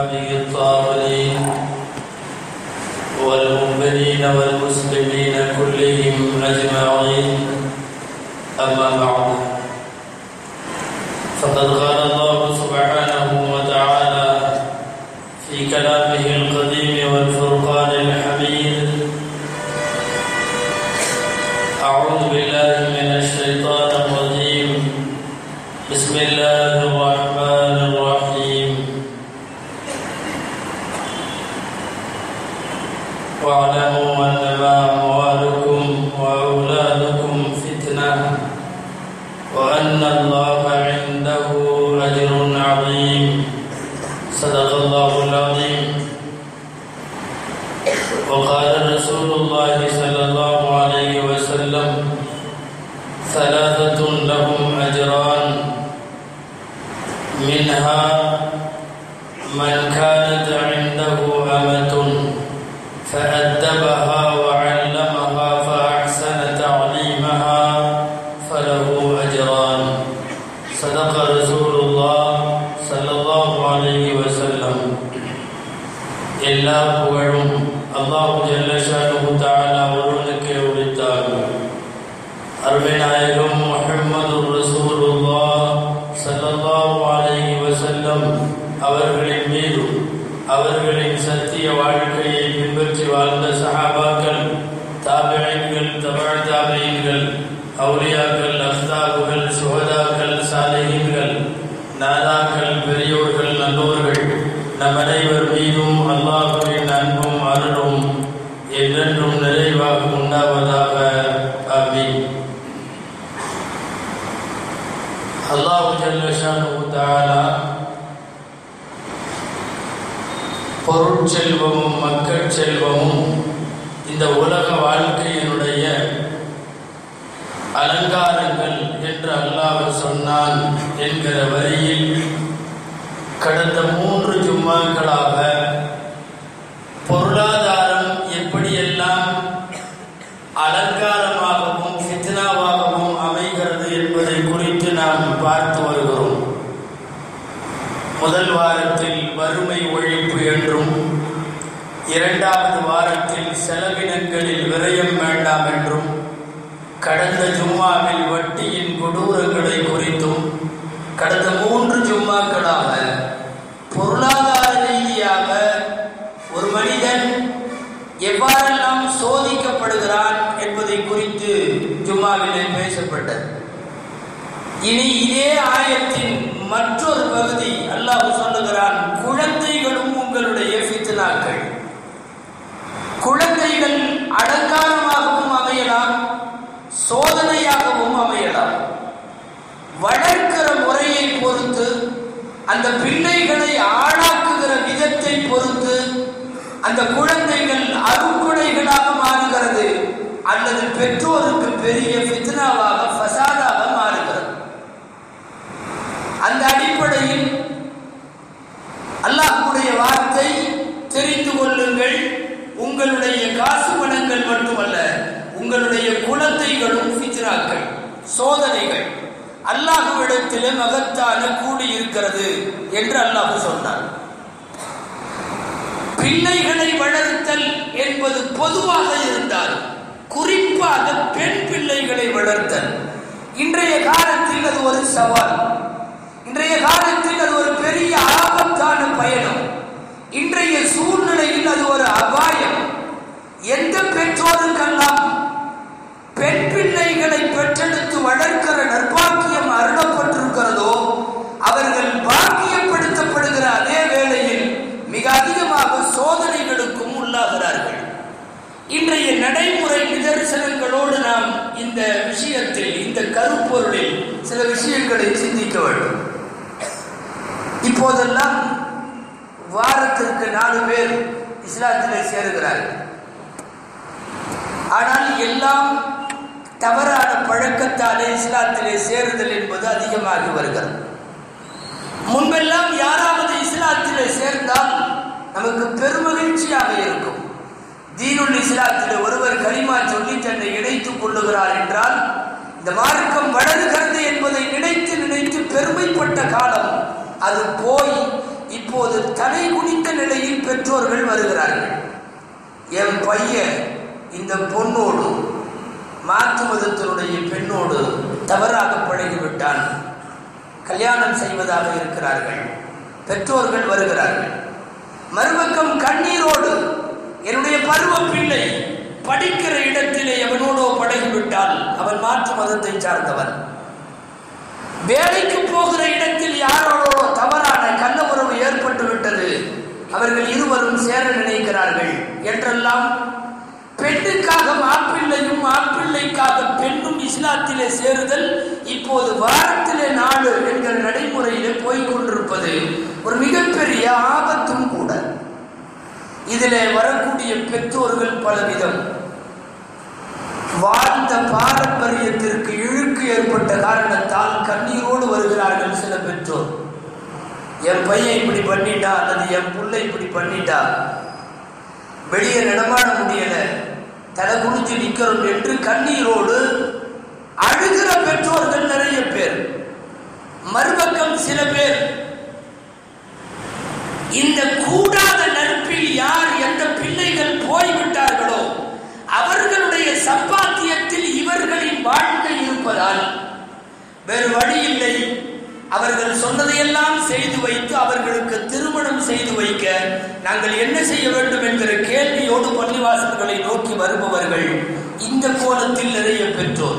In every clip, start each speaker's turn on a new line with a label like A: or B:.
A: وأصحابه الطاهرين والمؤمنين والمسلمين كلهم أجمعين أما بعد فقد قال الله سبحانه وتعالى في كلامه القديم والفرقان الحميد أعوذ بالله من الشيطان الرجيم بسم الله الرحمن الرحيم واعلموا أنما أموالكم وأولادكم فتنة وأن الله عنده أجر عظيم صدق الله العظيم وقال رسول الله صلى الله عليه وسلم ثلاثة لهم أجران منها من كانت عنده أمة فأدبها وعلمها فأحسن تعليمها فله أجران صدق رسول الله صلى الله عليه وسلم எல்லா புகழும் அல்லாஹு ஜல்லஷானு தாலா ஒருவனுக்கு உரித்தாகும் அருமைநாயகம் முஹம்மது ரசூலுல்லாஹ் ஸல்லல்லாஹு அலைஹி வஸல்லம் அவர்களின் மீதும் அவர்களின் சத்திய வாழ்க்கையை பின்பற்றி வாழ்ந்த சஹாபாக்கள் தாபியங்கள் தபழ் தாபியங்கள் அவுலியாக்கள் அஸ்தாபுகள் சுகதாக்கள் சாலைகள் நாதாக்கள் பெரியோர்கள் நல்லோர்கள் நம் அனைவர் மீதும் அல்லாஹுவின் அன்பும் அருளும் என்றென்றும் நிறைவாக உண்டாவதாக ஆமீன் அல்லாஹு ஜல்லஷானு தஆலா பொருட்செல்வமும் மக்கள் செல்வமும் இந்த உலக வாழ்க்கையினுடைய அலங்காரங்கள் என்று அல்லாஹ் சொன்னான் என்கிற வரியில் கடந்த மூன்று ஜும்மாக்களாக பொருளாதாரம் எப்படியெல்லாம் அலங்காரமாகவும் ஃபித்னாவாகவும் அமைகிறது என்பதை குறித்து நாம் பார்த்து வருகிறோம் முதல் வாரத்தில் வறுமை ஒழிப்பு என்றும் இரண்டாவது வாரத்தில் செலவினங்களில் விரயம் வேண்டாம் என்றும் கடந்த ஜும்மாவில் வட்டியின் கொடூரங்களை குறித்தும் கடந்த மூன்று ஜும்மாக்களாக பொருளாதார ரீதியாக ஒரு மனிதன் எவ்வாறெல்லாம் சோதிக்கப்படுகிறான் என்பதை குறித்து ஜும்மாவிலே பேசப்பட்டது இனி இதே ஆயத்தின் மற்றொரு பகுதி அல்லாஹ் சொல்லுகிறான் குழந்தைகளும் உங்களுடைய ஃபித்னாக்கள் குழந்தைகள் அலங்காரமாகவும் அமையலாம் சோதனையாகவும் அமையலாம் வளர்க்கிற முறையை பொறுத்து அந்த பிள்ளைகளை ஆளாக்குகிற விதத்தை பொறுத்து அந்த குழந்தைகள் அருக்குடைகளாக மாறுகிறது அல்லது பெற்றோருக்கு பெரிய ஃபித்னாவாக ஃபசாதாக மாறுகிறது அந்த அடிப்படையில் அல்லாஹ்வுடைய வார்த்தை தெரிந்து கொள்ளுங்கள் உங்களுடைய காசு பணங்கள் மட்டுமல்ல உங்களுடைய குழந்தைகளும் ஃபித்னாக்கள் சோதனைகள் அல்லாஹுவிடத்திலே மகத்தான கூலி இருக்கிறது என்று அல்லாஹ் சொன்னார் பிள்ளைகளை வளர்த்தல் என்பது பொதுவாக இருந்தால் குறிப்பாக பெண் பிள்ளைகளை வளர்த்தல் இன்றைய காலத்தில் அது ஒரு சவால் இன்றைய காலத்தில் அது ஒரு பெரிய ஆபத்தான பயணம் இன்றைய சூழ்நிலையில் அது ஒரு அபாயம் எந்த பெற்றோருக்கெல்லாம் பெண் பிள்ளைகளை பெற்றெடுத்து வளர்க்கிற நற்பாக்கியம் அருளப்பட்டிருக்கிறதோ அவர்கள் பாக்கியப்படுத்தப்படுகிற அதே வேளையில் மிக அதிகமாக சோதனைகளுக்கும் உள்ளாகிறார்கள் இன்றைய நடைமுறை நிதர்சனங்களோடு நாம் இந்த விஷயத்தில் இந்த கருப்பொருளில் சில விஷயங்களை சிந்திக்க வேண்டும் இப்போதெல்லாம் வாரத்திற்கு நாலு பேர் இஸ்லாத்திலே சேருகிறார்கள் ஆனால் எல்லாம் தவறான பழக்கத்தாலே இஸ்லாத்திலே சேருதல் என்பது அதிகமாகி வருகிறது முன்பெல்லாம் யாராவது இஸ்லாத்திலே சேர்ந்தால் நமக்கு பெருமகிழ்ச்சியாக இருக்கும் தீனுல் இஸ்லாத்தில் ஒருவர் கலிமா சொல்லி தன்னை இணைத்துக் கொள்ளுகிறார் என்றால் இந்த மார்க்கம் வளர்கிறது என்பதை நினைத்து நினைத்து பெருமைப்பட்ட காலம் அது போய்
B: இப்போது தலை குனிந்த நிலையில் பெற்றோர்கள் வருகிறார்கள் என் பையன் இந்த பொண்ணோடு மாற்று மதத்தினுடைய பெண்ணோடு தவறாக பழகிவிட்டான் கல்யாணம் செய்வதாக இருக்கிறார்கள் பெற்றோர்கள் வருகிறார்கள் மறுபக்கம் கண்ணீரோடு என்னுடைய பருவ பிள்ளை படிக்கிற இடத்திலே எவனோடோ பழகிவிட்டால் அவன் மாற்று மதத்தை சார்ந்தவன் வேலைக்கு போகிற இடத்தில் யாரோடோ தவறான கள்ள உறவு ஏற்பட்டு விட்டது அவர்கள் இருவரும் சேர நினைக்கிறார்கள் என்றெல்லாம் பெண்ணுக்காக மாப்பிள்ளையும் மாப்பிள்ளைக்காக பெண்ணும் இஸ்லாத்திலே சேருதல் இப்போது வாரத்திலே நாடு என்கிற நடைமுறையிலே போய்க் கொண்டிருப்பது ஒரு மிகப்பெரிய ஆபத்தும் கூட இதிலே வரக்கூடிய பெற்றோர்கள் பலவிதம் வாழ்ந்த பாரம்பரியத்திற்கு இழுக்கு ஏற்பட்ட காரணத்தால் கண்ணீரோடு வருகிறார்கள் சில பெற்றோர் என் பையன் இப்படி பண்ணிட்டா அல்லது என் புள்ளை இப்படி பண்ணிட்டா வெளியே நடமாட முடியல தலை குனிஞ்சு நிக்கிறோம் என்று கண்ணீரோடு அழுகிற பெற்றோர்கள் நிறைய பேர் மறுபக்கம் சில பேர் இந்த கூடாத நட்பில் யார் எந்த பிள்ளைகள் போய்விட்டார்களோ அவர்களுடைய சம்பாத்தியத்தில் இவர்களின் வாழ்க்கை இருப்பதால் வேறு வழி இல்லை அவர்கள் சொன்னதையெல்லாம் செய்து வைத்து அவர்களுக்கு திருமணம் செய்து வைக்க நாங்கள் என்ன செய்ய வேண்டும் என்கிற கேள்வியோடு பள்ளிவாசல்களை நோக்கி வருபவர்கள் இந்த கோணத்தில் நிறைய பெற்றோர்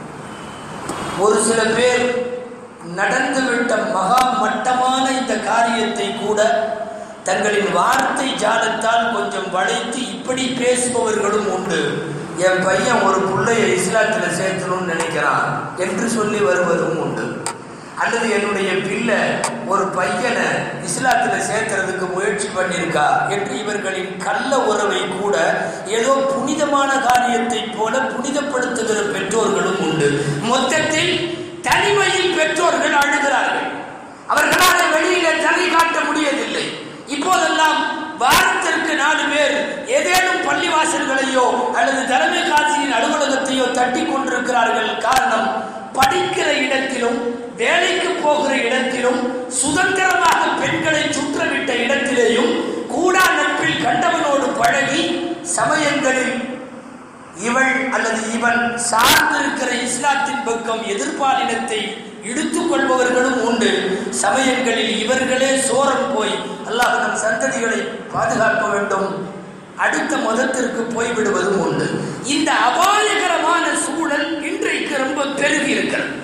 B: ஒரு சில பேர் நடந்துவிட்ட மகா மட்டமான இந்த காரியத்தை கூட தங்களின் வார்த்தை ஜாலத்தால் கொஞ்சம் வளைத்து இப்படி பேசுபவர்களும் உண்டு என் பையன் ஒரு பிள்ளைய இஸ்லாத்தில் சேர்த்தணும்னு நினைக்கிறான் என்று சொல்லி வருவதும் உண்டு அல்லது என்னுடைய பிள்ளை ஒரு பையனை இஸ்லாத்தில் சேர்க்கறதுக்கு முயற்சி பண்ணியிருக்கா என்று இவர்களின் கள்ள உறவை கூட ஏதோ புனிதமான காரியத்தை போல புனிதப்படுத்துகிற பெற்றோர்களும் உண்டு மொத்தத்தில் தனிமையில் பெற்றோர்கள் அழுகிறார்கள் அவர்களால் வெளியில தலை காட்ட முடியவில்லை இப்போதெல்லாம் வாரத்திற்கு நாலு பேர் ஏதேனும் பள்ளிவாசல்களையோ அல்லது தலைமை காட்சியின் அலுவலகத்தையோ தட்டி கொண்டிருக்கிறார்கள் காரணம் படிக்கிற இடத்திலும் வேலைக்கு போகிற இடத்திலும் சுதந்திரமாக பெண்களை சுற்றவிட்ட இடத்திலேயும் கூடா நட்பில் கண்டவனோடு பழகி சமயங்களில் இவள் அல்லது இவன் சார்ந்திருக்கிற இஸ்லாத்தின் பக்கம் எதிர்பாலினத்தை இழுத்துக் கொள்பவர்களும் உண்டு சமயங்களில் இவர்களே சோரம் போய் அல்லாஹ் நம் சந்ததிகளை பாதுகாக்க வேண்டும் அடுத்த மதத்திற்கு போய்விடுவதும் உண்டு இந்த அபாயகரமான சூழல் இன்றைக்கு ரொம்ப பெருகி இருக்கிறது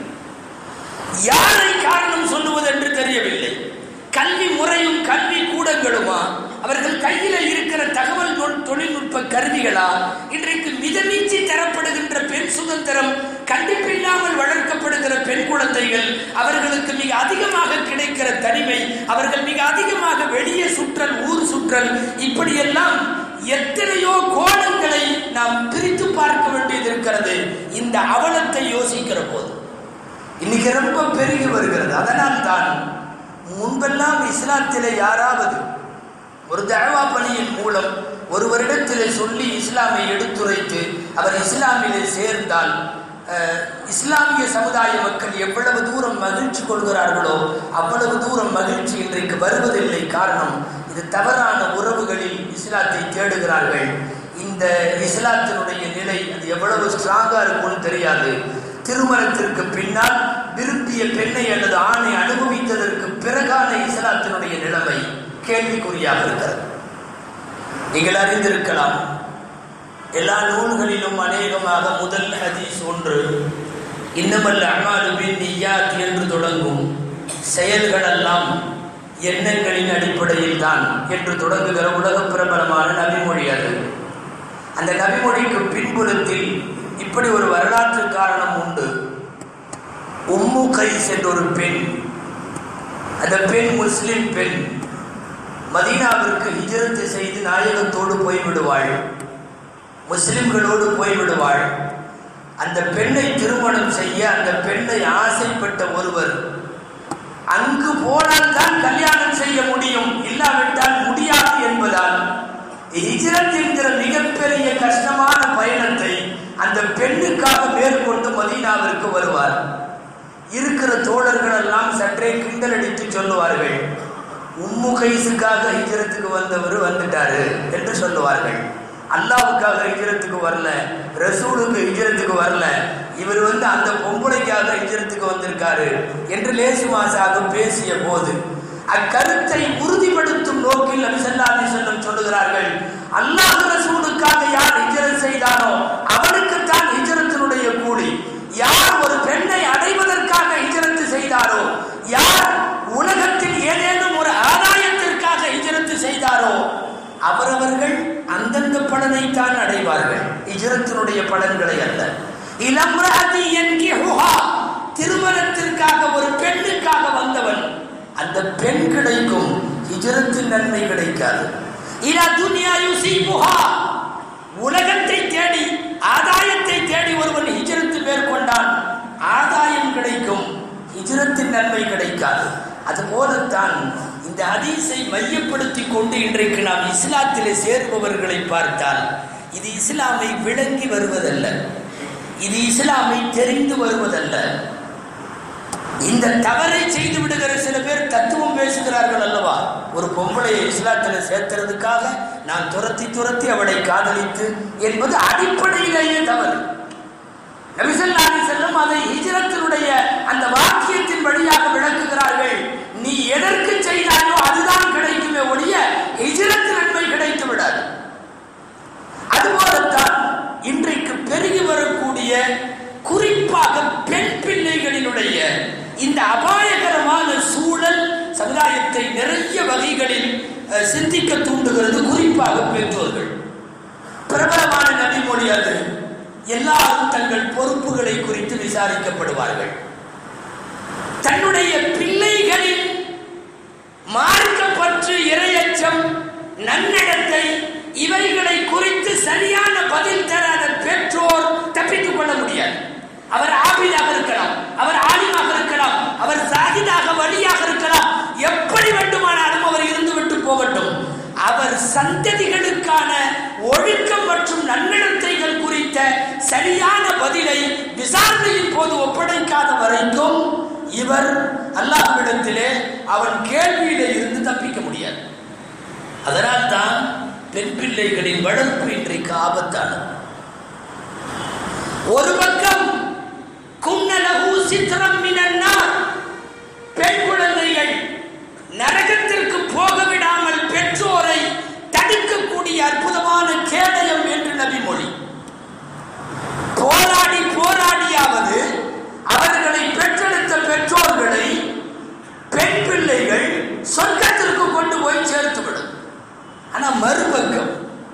B: யாரை காரணம் சொல்லுவது என்று தெரியவில்லை கல்வி முறையும் கல்வி கூடங்களுமா அவர்கள் கையில இருக்கிற தகவல் தொ- தொழில்நுட்ப கருவிகளா இன்றைக்கு மிதமிஞ்சி தரப்படுகின்ற பெண் சுதந்திரம் கண்டிப்பில்லாமல் வளர்க்கப்படுகிற பெண் குழந்தைகள் அவர்களுக்கு மிக அதிகமாக கிடைக்கிற தனிமை அவர்கள் மிக அதிகமாக வெளியே சுற்றல் ஊர் சுற்றல் இப்படியெல்லாம் எத்தனையோ கோணங்களை நாம் பிரித்து பார்க்க வேண்டியது இருக்கிறது இந்த அவலத்தை யோசிக்கிற போது இன்னைக்கு ரொம்ப பெருகி வருகிறது அதனால் தான் முன்பெல்லாம் இஸ்லாத்திலே யாராவது ஒரு தழவா பணியின் மூலம் ஒரு வருடத்திலே சொல்லி இஸ்லாமை எடுத்துரைத்து அவர் இஸ்லாமிலே சேர்ந்தால் அஹ், இஸ்லாமிய சமுதாய மக்கள் எவ்வளவு தூரம் மகிழ்ச்சி கொள்கிறார்களோ அவ்வளவு தூரம் மகிழ்ச்சி இன்றைக்கு வருவதில்லை காரணம் இது தவறான உறவுகளில் இஸ்லாத்தை தேடுகிறார்கள் இந்த இஸ்லாத்தினுடைய நிலை அது எவ்வளவு ஸ்ட்ராங்கா இருக்கும்னு தெரியாது திருமணத்திற்கு பின்னால் விரும்பிய பெண்ணை அல்லது ஆணை அனுபவித்ததற்கு பிறகான இஸ்லாத்தினுடைய நிலைமை கேள்விக்குறியாக இருக்கிறது நீங்கள் அறிந்திருக்கலாம் எல்லா நூல்களிலும் அநேகமாக முதல் ஹதீஸ் ஒன்று இன்னமல்ல அமாலு பின் நிய்யாத் என்று தொடங்கும் செயல்களெல்லாம் எண்ணங்களின் அடிப்படையில் தான் என்று தொடங்குகிற உலக பிரபலமான நபிமொழி அது அந்த நபிமொழிக்கு பின்புலத்தில் இப்படி ஒரு வரலாற்று காரணம் உண்டு உம்மு கைஸ் என்ற ஒரு பெண் அந்த பெண் முஸ்லிம் பெண் மதீனாவிற்கு ஹிஜரத்து செய்து நாயகத்தோடு போய்விடுவாள் முஸ்லிம்களோடு போய்விடுவாள் அந்த பெண்ணை திருமணம் செய்ய அந்த பெண்ணை ஆசைப்பட்ட ஒருவர் அங்கு போனால் தான் கல்யாணம் செய்ய முடியும் இல்லாவிட்டால் முடியாது என்பதால் ஹிஜ்ரத் என்கிற மிகப்பெரிய கஷ்டமான பயணத்தை அந்த பெண்ணுக்காக மேற்கொண்டு மதீனாவிற்கு வருவார் இருக்கிற தோழர்கள் எல்லாம் சற்றே கிண்டல் அடித்து சொல்லுவார்கள் உம்மு கைசுக்காக ஹிஜரத்துக்கு வந்தவர் வந்துட்டாரு என்று சொல்லுவார்கள் அல்லாவுக்காக ஹிஜரத்துக்கு வரல ரசூலுக்கு ஹிஜரத்துக்கு வரல இவர் வந்து அந்த பொம்பளைக்காக ஹிஜரத்துக்கு வந்திருக்காரு என்று லேசு மாசாக பேசிய போது அக்கருத்தை உறுதிப்படுத்தும் நோக்கில் நபி ஸல்லல்லாஹு அலைஹி வஸல்லம் சொல்லுகிறார்கள் அல்லாஹ் ரசூலுக்காக யார் ஹிஜரத் செய்தானோ அவனுக்குத்தான் ஹிஜரத்தினுடைய கூலி யார் ஒரு பெண்ணை அடைவதற்காக ஹிஜரத்து செய்தாரோ யார் உலகத்தில் ஏதேனும் ஒரு ஆதாயத்திற்காக ஹிஜரத்து செய்தாரோ அவரவர்கள் அந்தந்த பலனைத்தான் அடைவார்கள் ஹிஜரத்தினுடைய பலன்களை அல்ல இளம்ரஹதி என்கிஹுஹா திருமணத்திற்காக ஒரு பெண்ணுக்காக வந்தவன் அந்த பெண் கிடைக்கும் ஹிஜரத்தின் நன்மை கிடைக்காது இலா துன்யா யுசீபுஹா உலகத்தை தேடி ஆதாயத்தை தேடி ஒருவன் ஹிஜரத்து மேற்கொண்டான் ஆதாயம் கிடைக்கும் ஹிஜரத்தின் நன்மை கிடைக்காது அது போலத்தான் இந்த ஹதீஸை மையப்படுத்தி கொண்டு இன்றைக்கு நாம் இஸ்லாத்திலே சேருபவர்களை பார்த்தால் இது இஸ்லாமை விளங்கி வருவதல்ல இது இஸ்லாமை தெரிந்து வருவதல்ல இந்த தவறை செய்து விடுகிற சில பேர் தத்துவம் பேசுகிறார்கள் அல்லவா ஒரு பொம்பளையை இஸ்லாத்தில் சேர்த்துறதுக்காக நான் துரத்தி துரத்தி அவளை காதலித்து என்பது அடிப்படையிலேயே தவறு நபிசல்லாஹி செல்லும் அதை ஹிஜ்ரத்தினுடைய அந்த வாக்கியத்தின் வழியாக விளக்குகிறார்கள் நீ எதற்கு செய்தாயோ அதுதான் கிடைக்குமே ஒழிய ஹிஜ்ரத் நன்மை கிடைத்து விடாது அதுபோலத்தான் இன்றைக்கு பெருகி வரக்கூடிய குறிப்பாக பெண் பிள்ளைகளினுடைய இந்த அபாயகரமான சூழல் சமுதாயத்தை நிறைய வகைகளில் அஹ், சிந்திக்க தூண்டுகிறது குறிப்பாக பெற்றோர்கள் பிரபலமான நபிமொழி அது எல்லாரும் தங்கள் பொறுப்புகளை குறித்து விசாரிக்கப்படுவார்கள் தன்னுடைய பிள்ளைகளின் மார்க்கப்பற்று இரையச்சம் நன்னடத்தை இவைகளை குறித்து சரியான பதில் தராத பெற்றோர் தப்பித்துக் கொள்ள முடியாது அவர் ஆபிதாக இருக்கலாம் அவர் ஆலிமாக இருக்கலாம் அவர் சாகிதாக வழியாக இருக்கலாம் எப்படி வேண்டுமானாலும் அவர் இருந்துவிட்டு போகட்டும் அவர் சந்ததிகளுக்கான ஒழுக்கம் மற்றும் நன்னடத்தைகள் குறித்த சரியான பதிலை விசாரணையின் போது ஒப்படைக்காத வரைக்கும் இவர் அல்லாஹ்விடத்திலே அவன் கேள்வியில இருந்து தப்பிக்க முடியாது அதனால் தான் பெண் பிள்ளைகளின் வளர்ப்பு இன்றைக்கு ஆபத்தானது ஒரு பக்கம் குன்னலகு சித்திரம் மினன்னார் பெண் குழந்தைகள் நரகத்திற்கு போக விடாமல் பெற்றோரை தடுக்கக்கூடிய அற்புதமான கேடயம் என்று நபிமொழி போராடி போராடியாவது அவர்களை பெற்றெடுத்த பெற்றோர்களை பெண் பிள்ளைகள் சொர்க்கத்திற்கு கொண்டு போய் சேர்த்துவிடும் ஆனா மறுபக்கம்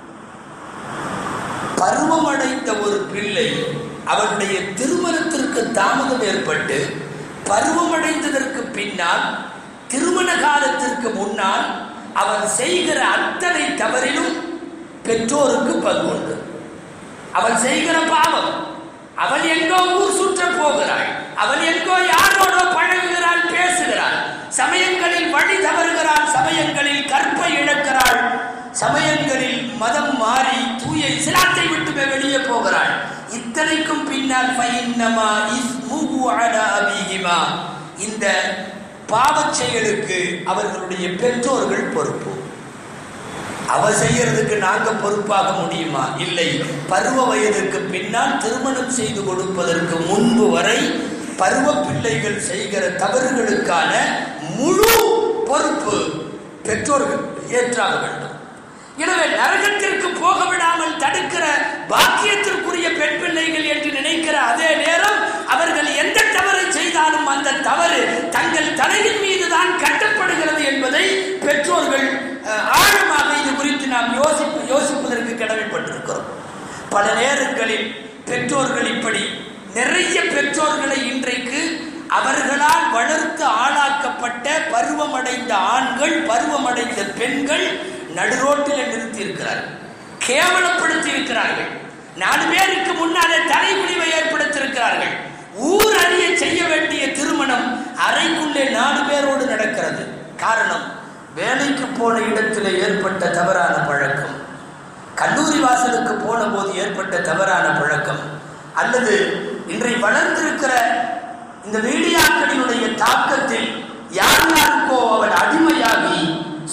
B: பருவமடைந்த ஒரு பிள்ளை அவருடைய திருமணத்திற்கு தாமதம் ஏற்பட்டு பருவமடைந்ததற்கு பின்னால் திருமண காலத்திற்கு முன்னால் அவன் செய்கிற அத்தனை தவறிலும் பெற்றோருக்கு பங்கு உண்டு அவள் செய்கிற பாவம் அவள் எங்கோ ஊர் சுற்ற போகிறாள் அவள் எங்கோ யாரோடோ பழகுகிறாள் பேசுகிறாள் சமயங்களில் வழி தவறுகிறாள் சமயங்களில் கற்பை இழக்கிறாள் சமயங்களில் மதம் மாறி தூய இஸ்லாத்தை விட்டு வெளியே போகிறாள் இத்தனைக்கும் பின்னால் ஃபைன்னமா இஸ்முஹு அலா அபீஹிமா இந்த பாவச் செயலுக்கு அவர்களுடைய பெற்றோர்கள் பொறுப்பு அவ செய்யறதுக்கு நாங்க பொறுப்பாக முடியுமா இல்லை பருவ வயதுக்கு பின்னால் திருமணம் செய்து கொடுப்பதற்கு முன்பு வரை பருவ பிள்ளைகள் செய்கிற தவறுகளுக்கான முழு பொறுப்பு பெற்றோர்கள் ஏற்றாக வேண்டும் எனவே நரகத்திற்கு போக விடாமல் தடுக்கிற பாக்கியத்திற்குரிய பெண் பிள்ளைகள் என்று நினைக்கிற அதே நேரம் அவர்கள் எந்த தவறை செய்தாலும் அந்த தவறு தங்கள் தலையின் மீது தான் கட்டப்படுகிறது என்பதை பெற்றோர்கள் அஹ், ஆழமாக இது குறித்து நாம் யோசிப்பு யோசிப்பதற்கு கடமைப்பட்டிருக்கிறோம் பல நேரங்களில் பெற்றோர்கள் இப்படி நிறைய பெற்றோர்களை இன்றைக்கு அவர்களால் வளர்த்து ஆளாக்கப்பட்ட பருவமடைந்த ஆண்கள் பருவமடைந்த பெண்கள் நடுரோட்டில் நிறுத்தி இருக்கிறார்கள் கேவலப்படுத்தி இருக்கிறார்கள் நாலு பேருக்கு முன்னாலே தலைமுடிவை ஏற்படுத்தியிருக்கிறார்கள் ஊர் அறிய செய்ய வேண்டிய திருமணம் அறைக்குள்ளே நாலு பேரோடு நடக்கிறது காரணம் வேலைக்கு போன இடத்துல ஏற்பட்ட தவறான பழக்கம் கல்லூரி வாசலுக்கு போன போது ஏற்பட்ட தவறான பழக்கம் அல்லது இன்றை வளர்ந்திருக்கிற இந்த மீடியாக்களினுடைய தாக்கத்தில் யார் யாருக்கோ அவள் அடிமையாகி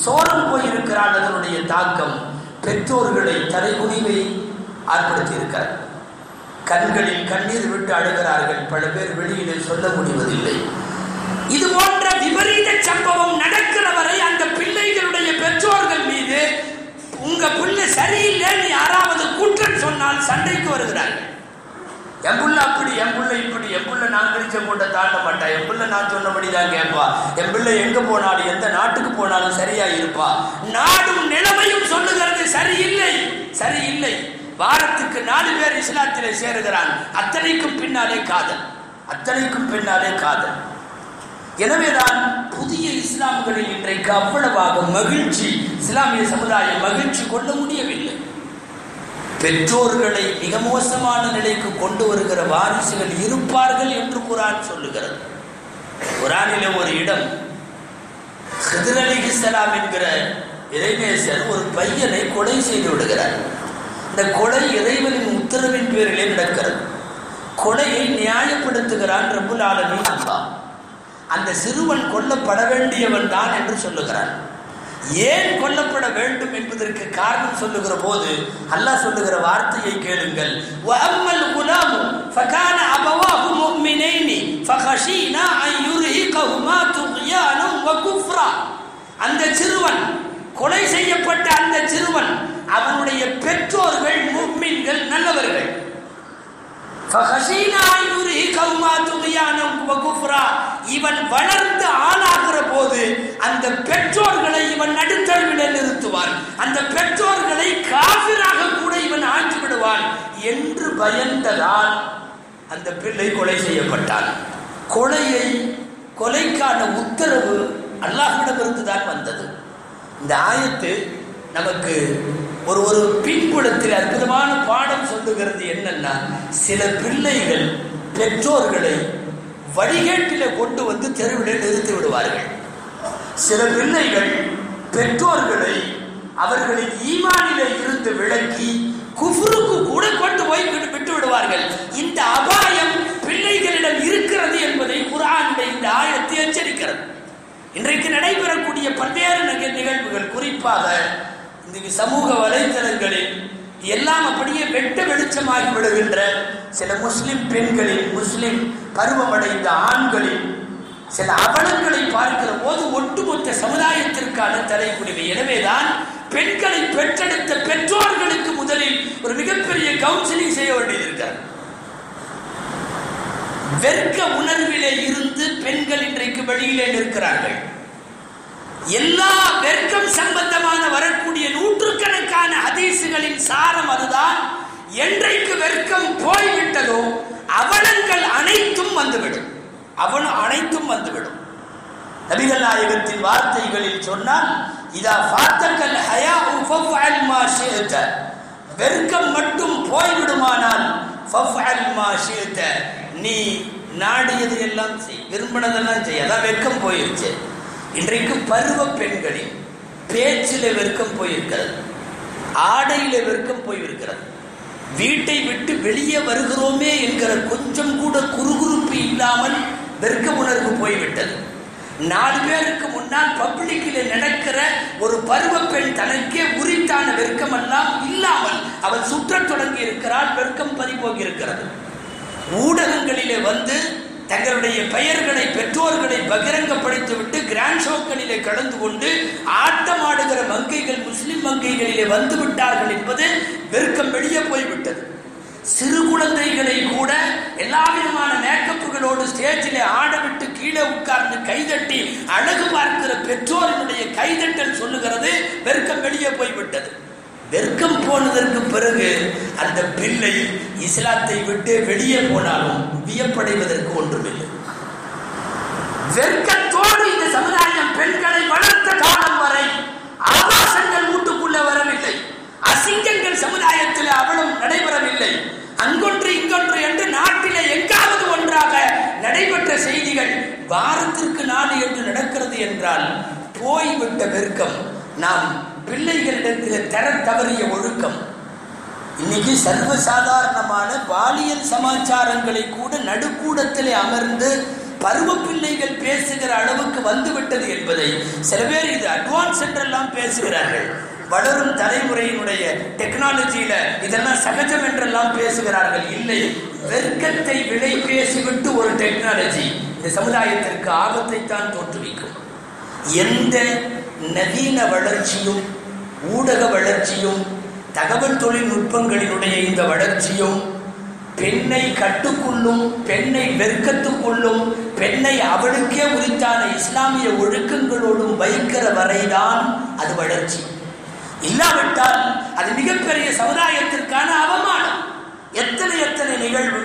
B: சோரம் போயிருக்கிறான் அதனுடைய தாக்கம் பெற்றோர்களை தலைகுனிவை ஏற்படுத்தி இருக்கிறார் கண்களில் கண்ணீர் விட்டு அழுகிறார்கள் பல பேர் வெளியிலே சொல்ல முடிவதில்லை இது போன்ற விபரீத சம்பவம் நடக்கிற வரை அந்த பிள்ளைகளுடைய பெற்றோர்கள் மீது உங்க பிள்ளை சரியில்லைன்னு யாராவது குற்றம் சொன்னால் சண்டைக்கு வருகிறார்கள் என் புள்ள அப்படி என் புள்ள இப்படி என் புள்ள நான் கழிச்ச கூட்ட தாண்ட மாட்டேன் என் புள்ள நான் சொன்னபடி தான் கேட்பா என் பிள்ளை எங்க போனாலும் எந்த நாட்டுக்கு போனாலும் சரியா இருப்பா நாடும் நிலைமையும் சொல்லுகிறது சரியில்லை சரியில்லை வாரத்துக்கு நாலு பேர் இஸ்லாத்திலே சேருகிறான் அத்தனைக்கும் பின்னாலே காதல் அத்தனைக்கும் பின்னாலே காதல் எனவேதான் புதிய இஸ்லாம்களில் இன்றைக்கு அவ்வளவாக மகிழ்ச்சி இஸ்லாமிய சமுதாயம் மகிழ்ச்சி கொள்ள முடியவில்லை பெற்றோர்களை மிக மோசமான நிலைக்கு கொண்டு வருகிற வாரிசுகள் இருப்பார்கள் என்று குரான் சொல்லுகிறது குரானிலே ஒரு இடம் ஹிதர் அலிஹிஸ்லாம் என்கிற இறைநேசர் ஒரு பையனை கொலை செய்து விடுகிறார் இந்த கொலை இறைவனின் உத்தரவின் பேரிலே நடக்கிறது கொலையை நியாயப்படுத்துகிறான் ரபுல் ஆலமின் அல்லாஹ் அந்த சிறுவன் கொல்லப்பட வேண்டியவன் தான் என்று சொல்லுகிறான் ஏன் கொல்லப்பட வேண்டும் என்பதற்கு காரணம் சொல்லுகிற போது அல்லாஹ் சொல்லுகிற வார்த்தையை கேளுங்கள் வஅம்மல் குலாமு ஃபகான அபவாஹு முஃமினைனி ஃபகஷீனா அன் யுர்ஹிகஹுமா துக்யானம் வ குஃப்ரா அந்த சிறுவன் கொலை செய்யப்பட்ட அந்த சிறுவன் அவனுடைய பெற்றோர்கள் முஃமின்கள் நல்லவர்கள் ஃபகஷீனா அன் யுர்ஹிகஹுமா துக்யானம் வ குஃப்ரா இவன் வளர்ந்து ஆளாகிற போது அந்த பெற்றோர்களை இவன் நடுத்தழுவிட நிறுத்துவான் அந்த பெற்றோர்களை காவிராக கூட இவன் ஆக்கி விடுவான் என்று பயந்ததால் அந்த பிள்ளை கொலை செய்யப்பட்டான் கொலையை கொலைக்கான உத்தரவு அல்லாஹ்விடமிருந்து தான் வந்தது இந்த ஆயத்து நமக்கு ஒரு ஒரு பின்புலத்தில் அற்புதமான பாடம் சொல்லுகிறது என்னன்னா சில பிள்ளைகள் பெற்றோர்களை வழிகேட்டில கொண்டு வந்து தெருவில் நிறுத்தி விடுவார்கள் சில பிள்ளைகள் பெற்றோர்களை அவர்களின் ஈமானிலே இருந்து விளக்கி குஃபுருக்கு கூட கொண்டு போய் விட்டு விட்டு விடுவார்கள் இந்த அபாயம் பிள்ளைகளிடம் இருக்கிறது என்பதை குரானுடைய இந்த ஆயத்தை எச்சரிக்கிறது இன்றைக்கு நடைபெறக்கூடிய பல்வேறு நிக- நிகழ்வுகள் குறிப்பாக இந்த சமூக வலைத்தளங்களில் எல்லாம் அப்படியே வெட்ட வெளிச்சமாகி விடுகின்ற சில முஸ்லிம் பெண்களின் முஸ்லிம் பருவமடைந்த ஆண்களின் சில அவலங்களை பார்க்கிற போது ஒட்டுமொத்த சமுதாயத்திற்கான தலைக்குடிமை எனவேதான் பெண்களை பெற்றெடுத்த பெற்றோர்களுக்கு முதலில் ஒரு மிகப்பெரிய கவுன்சிலிங் செய்ய வேண்டியிருக்கிறது வெர்க்க உணர்விலே இருந்து பெண்கள் இன்றைக்கு வெளியிலே நிற்கிறார்கள் எல்லா வெர்க்கம் சம்பந்தமான வரக்கூடிய நூற்றுக்கணக்கான ஹதீசுகளின் சாரம் அதுதான் என்றைக்கு வெர்க்கம் போய்விட்டதோ அவலங்கள் அனைத்தும் வந்துவிடும் அவன் அனைத்தும் வந்துவிடும் நபிகள் நாயகத்தின் வார்த்தைகளில் சொன்னால் இதா ஃபாத்தக்கல் ஹயா ஃபஃஅல் மா ஷிஅத வெர்க்கம் மட்டும் போய்விடுமானால் ஃபஃஅல் மா ஷிஅத நீ நாடியது எல்லாம் செய் விரும்பினதெல்லாம் செய் அதான் வெட்கம் போயிருச்சு இன்றைக்கு பருவ பெண்களின் பேச்சில வெட்கம் போயிருக்கிறது ஆடையில வெட்கம் போயிருக்கிறது வீட்டை விட்டு வெளியே வருகிறோமே என்கிற கொஞ்சம் கூட குறுகுறுப்பு இல்லாமல் வெட்க உணர்வு போய்விட்டது நாலு பேருக்கு முன்னால் பப்ளிக்கில் நடக்கிற ஒரு பருவ பெண் தனக்கே உரித்தான வெட்கமெல்லாம் இல்லாமல் அவள் சுற்றத் தொடங்கி இருக்கிறாள் வெட்கம் பறிபோகி இருக்கிறது ஊடகங்களிலே வந்து தங்களுடைய பெயர்களை பெற்றோர்களை பகிரங்கப்படுத்திவிட்டு கிராண்ட் ஷோக்களிலே கலந்து கொண்டு ஆட்டமாடுகிற மங்கைகள் முஸ்லிம் மங்கைகளிலே வந்து விட்டார்கள் என்பது வெறுக்கம் வெளியே போய்விட்டது சிறு குழந்தைகளை கூட எல்லா விதமான மேக்கப்புகளோடு ஸ்டேஜிலே ஆடவிட்டு கீழே உட்கார்ந்து கைதட்டி அழகு பார்க்கிற பெற்றோரினுடைய கைதட்டல் சொல்லுகிறது வெறுக்கம் வெளியே போய்விட்டது வெறுக்கம் போனதற்கு பிறகு அந்த பிள்ளை இஸ்லாத்தை விட்டு வெளியே போனாலும் வியப்படைவதற்கு ஒன்றுமில்லை வெறுக்கத்தோடு இந்த சமுதாயம் பெண்களை வளர்த்த காலம் வரை ஆபாசங்கள் வீட்டுக்குள்ள வரவில்லை அசிங்கங்கள் சமுதாயத்தில் அவளும் நடைபெறவில்லை அங்கொன்று இங்கொன்று என்று நாட்டிலே எங்காவது ஒன்றாக நடைபெற்ற செய்திகள் வாரத்திற்கு நாடு என்று நடக்கிறது என்றால் போய்விட்ட வெறுக்கம் நாம் பிள்ளைகளிடத்தில் தர தவறிய ஒழுக்கம் இன்னைக்கு சர்வசாதாரணமான பாலியல் சமாச்சாரங்களை கூட நடுக்கூடத்திலே அமர்ந்து பருவ பிள்ளைகள் பேசுகிற அளவுக்கு வந்துவிட்டது என்பதை சில பேர் இது அட்வான்ஸ் என்றெல்லாம் பேசுகிறார்கள் வளரும் தலைமுறையினுடைய டெக்னாலஜியில இதெல்லாம் சகஜம் என்றெல்லாம் பேசுகிறார்கள் இல்லை வெர்க்கத்தை விலை பேசிவிட்டு ஒரு டெக்னாலஜி இந்த சமுதாயத்திற்கு ஆபத்தை தான் தோற்றுவிக்கும் எந்த நவீன வளர்ச்சியும் ஊடக வளர்ச்சியும் தகவல் தொழில்நுட்பங்களினுடைய இந்த வளர்ச்சியும் பெண்ணை கட்டுக்குள்ளும் பெண்ணை வெறுக்கத்துக்குள்ளும் பெண்ணை அவளுக்கே உரித்தான இஸ்லாமிய ஒழுக்கங்களோடும் வைக்கிற வரைதான் அது வளர்ச்சி இல்லாவிட்டால் அது மிகப்பெரிய சமுதாயத்திற்கான அவமானம் எத்தனை எத்தனை நிகழ்வு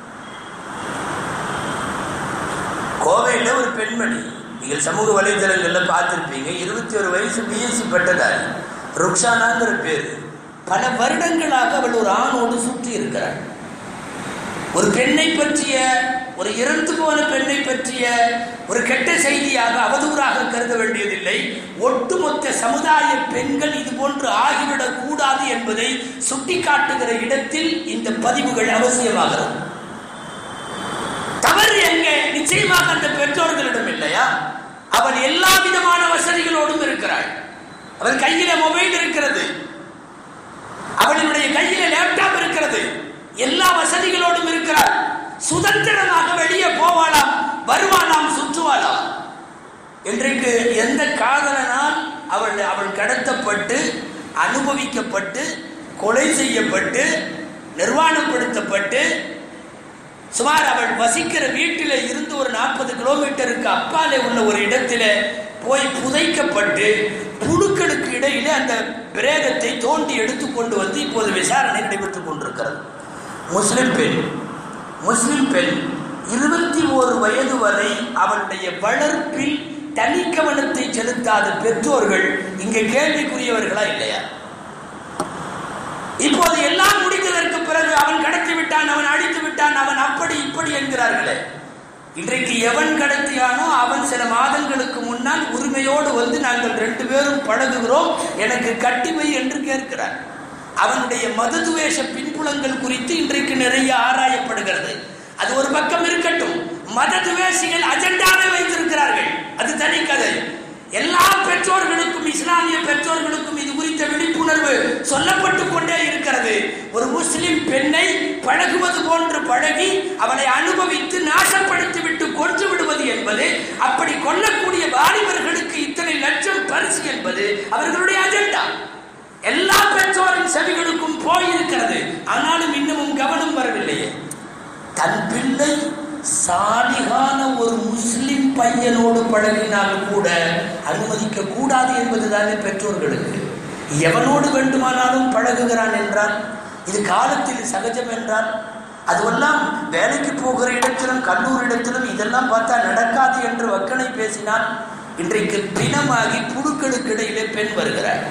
B: கோவையில் ஒரு பெண்மணி நீங்கள் சமூக வலைதளங்களில் பார்த்துருப்பீங்க இருபத்தி ஒரு வயசு பிஎஸ்சி பட்டதாரி ருக்ஷானாங்கிற பேர் பல வருடங்களாக அவள் ஒரு ஆணோடு சுற்றி இருக்கிறாள் ஒரு பெண்ணை பற்றிய ஒரு இறந்து போன பெண்ணை பற்றிய ஒரு கெட்ட செய்தியாக அவதூறாக கருத வேண்டியதில்லை ஒட்டுமொத்த சமுதாய பெண்கள் இது போன்று ஆகிவிடக் கூடாது என்பதை சுட்டிக்காட்டுகிற இடத்தில் இந்த பதிவுகள் அவசியமாகிறது தவறு எங்கே நிச்சயமாக அந்த பெற்றோர்களிடம் இல்லையா அவள் எல்லா விதமான வசதிகளோடும் இருக்கிறாள் அவள் கையில மொபைல் இருக்கிறது அவளினுடைய கையில லேப்டாப் இருக்கிறது எல்லா வசதிகளோடும் இருக்கிறாள் சுதந்திரமாக வெளியே போவாளாம் வருவாளாம் சுற்றுவாளாம் இன்றைக்கு எந்த காதலனால் அவள் அவள் கடத்தப்பட்டு அனுபவிக்கப்பட்டு கொலை செய்யப்பட்டு நிர்வாணப்படுத்தப்பட்டு சுமார் அவள் வசிக்கிற வீட்டில் இருந்து ஒரு நாற்பது கிலோமீட்டருக்கு அப்பாலே உள்ள ஒரு இடத்துல போய் புதைக்கப்பட்டு புழுக்களுக்கு இடையில அந்த பிரேதத்தை தோண்டி எடுத்து கொண்டு வந்து இப்போது விசாரணை நடைபெற்றுக் கொண்டிருக்கிறது முஸ்லிம் பெண் முஸ்லிம் பெண் இருபத்தி ஓரு வயது வரை அவளுடைய வளர்ப்பில் தனி கவனத்தை செலுத்தாத பெற்றோர்கள் இங்கே கேள்விக்குரியவர்களா இல்லையா இப்போது எல்லாம் முடிந்ததற்கு பிறகு அவன் கடத்தி விட்டான் அவன் அழித்து விட்டான் அவன் அப்படி இப்படி என்கிறார்களே இன்றைக்கு எவன் கடத்தியானோ அவன் சில மாதங்களுக்கு முன்னால் உரிமையோடு வந்து நாங்கள் ரெண்டு பேரும் பழகுகிறோம் எனக்கு கட்டிவை என்று கேட்கிறார் அவனுடைய மததுவேஷ பின்புலங்கள் குறித்து இன்றைக்கு நிறைய ஆராயப்படுகிறது அது ஒரு பக்கம் இருக்கட்டும் மததுவேஷிகள் அஜெண்டாவை வைத்திருக்கிறார்கள் அது தனி கதை எல்லா பெற்றோர்களுக்கும் இஸ்லாமிய பெற்றோர்களுக்கும் இது குறித்த விழிப்புணர்வு சொல்லப்பட்டு கொண்டே இருக்கிறது ஒரு முஸ்லிம் பெண்ணை பழகுவது போன்று பழகி அவளை அனுபவித்து நாசப்படுத்தி விட்டு கொன்று விடுவது என்பது அப்படி கொல்லக்கூடிய வாலிபர்களுக்கு இத்தனை லட்சம் பரிசு என்பது அவர்களுடைய அஜெண்டா எல்லா பெற்றோரின் செவிகளுக்கும் போயிருக்கிறது ஆனாலும் இன்னமும் கவனம் வரவில்லையே தன் பிள்ளை சாலிகான ஒரு முஸ்லிம் பையனோடு பழகினால் கூட அனுமதிக்க கூடாது என்பதுதானே பெற்றோர்களுக்கு எவனோடு வேண்டுமானாலும் பழகுகிறான் என்றால் இது காலத்தில் சகஜம் என்றால் அதுவெல்லாம் வேலைக்கு போகிற இடத்திலும் கல்லூரி இடத்திலும் இதெல்லாம் பார்த்தா நடக்காது என்று வக்கனை பேசினால் இன்றைக்கு பிணமாகி புழுக்களுக்கு இடையிலே பெண் வருகிறார்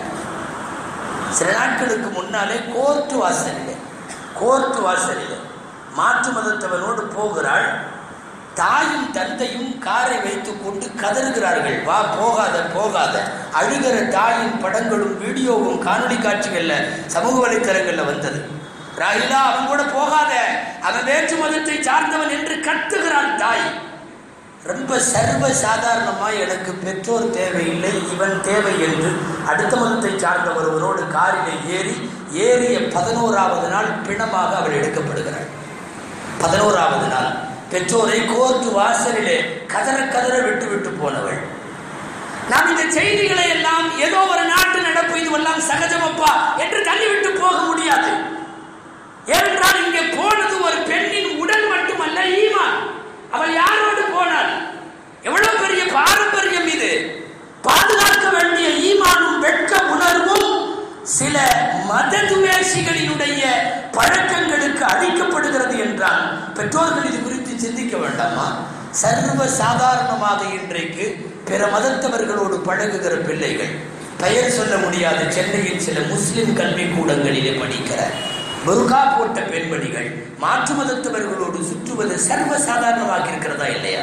B: சில நாட்களுக்கு முன்னாலே கோர்ட்டு வாசலிலே கோர்ட்டு வாசலிலே மாற்று மதத்தவனோடு போகிறாள் தாயும் தந்தையும் காரை வைத்துக் கொண்டு கதறுகிறார்கள் வா போகாத போகாத அழுகிற தாயின் படங்களும் வீடியோவும் காணொளி காட்சிகள்ல சமூக வலைத்தளங்கள்ல வந்தது ராகிலா அவன் கூட போகாத அவன் வேற்று மதத்தை சார்ந்தவன் என்று கத்துகிறான் தாய் ரொம்ப சர்வ சாதாரணமா எனக்கு பெற்றோர் தேவையில்லை இவன் தேவை என்று அடுத்த மதத்தை சார்ந்த ஒருவரோடு காரிலே ஏறி ஏறிய பதினோராவது நாள் பிணமாக அவள் எடுக்கப்படுகிறாள் பதினோராவது நாள் பெற்றோரை கோர்ட்டு வாசலிலே கதற கதற விட்டு விட்டு போனவள் நாம் இந்த செய்திகளை எல்லாம் ஏதோ ஒரு நாட்டு நடப்பு இதுவெல்லாம் சகஜமப்பா என்று தள்ளிவிட்டு போக முடியாது ஏனென்றால் இங்கே போனது ஒரு பெண்ணின் உடல் மட்டுமல்ல ஈமான் அவள் யாரோடு போனாள் எவ்வளவு பெரிய பாரம்பரியம் இது பாதுகாக்க வேண்டிய ஈமானும் வெட்க உணர்வும் சில மத துவேஷிகளினுடைய பழக்கங்களுக்கு அளிக்கப்படுகிறது என்றால் பெற்றோர்கள் இது குறித்து சிந்திக்க வேண்டாமா சர்வ சாதாரணமாக இன்றைக்கு பிற மதத்தவர்களோடு பழகுகிற பிள்ளைகள் பெயர் சொல்ல முடியாத சென்னையில் சில முஸ்லிம் கல்வி கூடங்களிலே படிக்கிற புர்கா போட்ட பெண்மணிகள் மாற்று மதத்தவர்களோடு சுற்றுவது சர்வ சாதாரணமாக இருக்கிறதா இல்லையா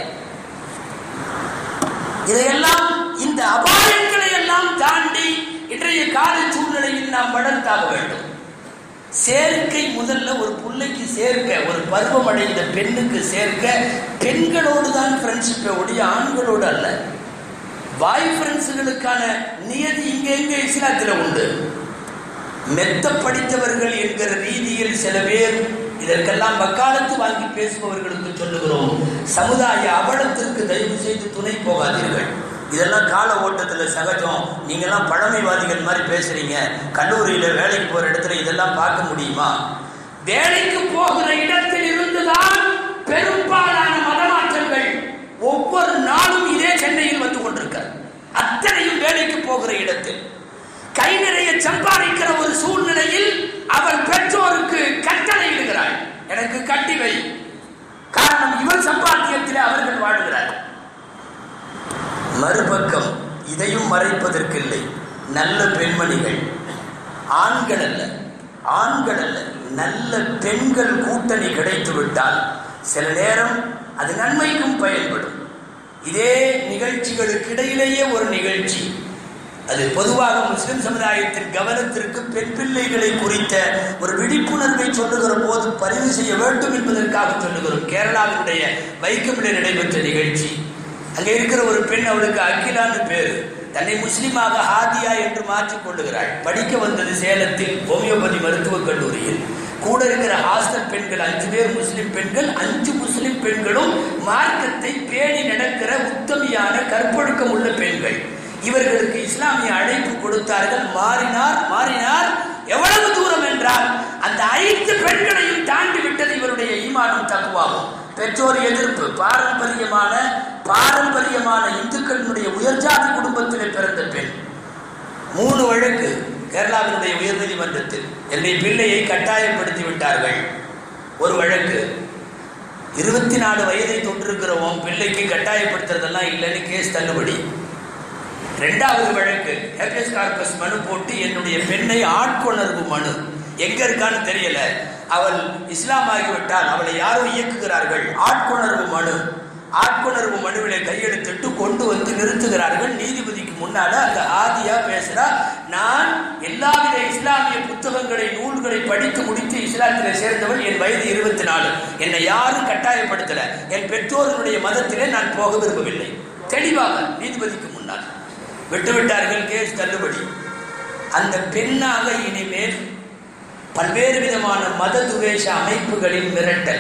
B: இதையெல்லாம் இந்த அபாயங்களை எல்லாம் தாண்டி இன்றைய கால சூழ்நிலையில் நாம் வளர்த்தாக வேண்டும் சேர்க்கை முதல்ல ஒரு பிள்ளைக்கு சேர்க்க ஒரு பருவமடைந்த பெண்ணுக்கு சேர்க்க பெண்களோடு தான் ஃப்ரெண்ட்ஷிப்பை ஒழிய ஆண்களோடு அல்ல பாய் ஃப்ரெண்ட்ஸுகளுக்கான நியதி இங்க எங்க இஸ்லாத்துல உண்டு மெத்த படித்தவர்கள் என்கிற ரீதியில் சில பேர் இதற்கெல்லாம் வக்காலத்து வாங்கி பேசுபவர்களுக்கு சொல்லுகிறோம் சமுதாய அவலத்திற்கு தயவு செய்து துணை போகாதீர்கள் இதெல்லாம் கால ஓட்டத்தில் சகஜம் நீங்கெல்லாம் பழமைவாதிகள் மாதிரி பேசுறீங்க கல்லூரியில் வேலைக்கு போகிற இடத்துல இதெல்லாம் பார்க்க முடியுமா வேலைக்கு போகிற இடத்தில் இருந்துதான் பெரும்பாலான மதமாற்றங்கள் ஒவ்வொரு நாளும் இதே சென்னையில் வந்து கொண்டிருக்கிறது அத்தனையும் வேலைக்கு போகிற இடத்தில் கை நிறைய சம்பாதிக்கிற ஒரு சூழ்நிலையில் அவள் பெற்றோருக்கு கட்டளை இடுகிறாள் எனக்கு கட்டி வை காரணம் இவள் சம்பாத்தியத்தில் அவர்கள் வாழுகிறார்கள் மறுபக்கம் இதையும் மறைப்பதற்கில்லை நல்ல பெண்மணிகள் ஆண்கள் அல்ல ஆண்கள் அல்ல நல்ல பெண்கள் கூட்டணி கிடைத்து விட்டால் சில நேரம் அது நன்மைக்கும் பயன்படும் இதே நிகழ்ச்சிகளுக்கு இடையிலேயே ஒரு நிகழ்ச்சி அது பொதுவாக முஸ்லிம் சமுதாயத்தின் கவனத்திற்கு பெண் பிள்ளைகளை குறித்த ஒரு விழிப்புணர்வை சொல்லுகிற போது பதிவு செய்ய வேண்டும் என்பதற்காக சொல்லுகிறோம் கேரளாவினுடைய வைக்கமில் நடைபெற்ற நிகழ்ச்சி அங்கே இருக்கிற ஒரு பெண் அவளுக்கு அகிலான்னு பேரு தன்னை முஸ்லிமாக ஹாதியா என்று மாற்றிக் கொள்ளுகிறாள் படிக்க வந்தது சேலத்தில் ஹோமியோபதி மருத்துவக் கல்லூரியில் கூட இருக்கிற ஹாஸ்டல் பெண்கள் அஞ்சு பேர் முஸ்லிம் பெண்கள் அஞ்சு முஸ்லிம் பெண்களும் மார்க்கத்தை பேணி நடக்கிற உத்தமியான கற்பொழுக்கம் உள்ள பெண்கள் இவர்களுக்கு இஸ்லாமிய அழைப்பு கொடுத்தார்கள் மாறினார் மாறினார் எவ்வளவு தூரம் என்றால் அந்த ஐந்து பெண்களையும் தாண்டி விட்டது இவருடைய ஈமானும் தக்குவாகும் பெற்றோர் எதிர்ப்பு பாரம்பரியமான பாரம்பரியமான இந்துக்களினுடைய உயர்ஜாதி குடும்பத்திலே பிறந்த பெண் மூணு வழக்கு கேரளாவினுடைய உயர்நீதிமன்றத்தில் என்னை பிள்ளையை கட்டாயப்படுத்தி விட்டார்கள் ஒரு வழக்கு இருபத்தி நாலு வயதை தொட்டிருக்கிற உன் பிள்ளைக்கு கட்டாயப்படுத்துறதெல்லாம் இல்லைன்னு கேஸ் தள்ளுபடி ரெண்டாவது வழக்கு ஹேபியஸ் கார்பஸ் மனு போட்டு என்னுடைய பெண்ணை ஆட்கொணர்வு மனு எங்க இருக்கான்னு தெரியல அவள் இஸ்லாம் ஆகிவிட்டால் அவளை யாரோ இயக்குகிறார்கள் ஆட்கொணர்வு மனு ஆட்கொணர்வு மனுவிலை கையெழுத்திட்டு கொண்டு வந்து நிறுத்துகிறார்கள் நீதிபதிக்கு முன்னால அந்த ஆதியா பேசுறா நான் எல்லாவித இஸ்லாமிய புத்தகங்களை நூல்களை படித்து முடித்து இஸ்லாத்திலே சேர்ந்தவள் என் வயது இருபத்தி நாலு என்னை யாரும் கட்டாயப்படுத்தல என் பெற்றோர்களுடைய மதத்திலே நான் போக விரும்பவில்லை தெளிவாக நீதிபதிக்கு முன்னால் விட்டுவிட்டார்கள் கேஸ் தள்ளுபடி அந்த பெண்ணாக இனிமேல் பல்வேறு விதமான மத துவேஷ அமைப்புகளின் மிரட்டல்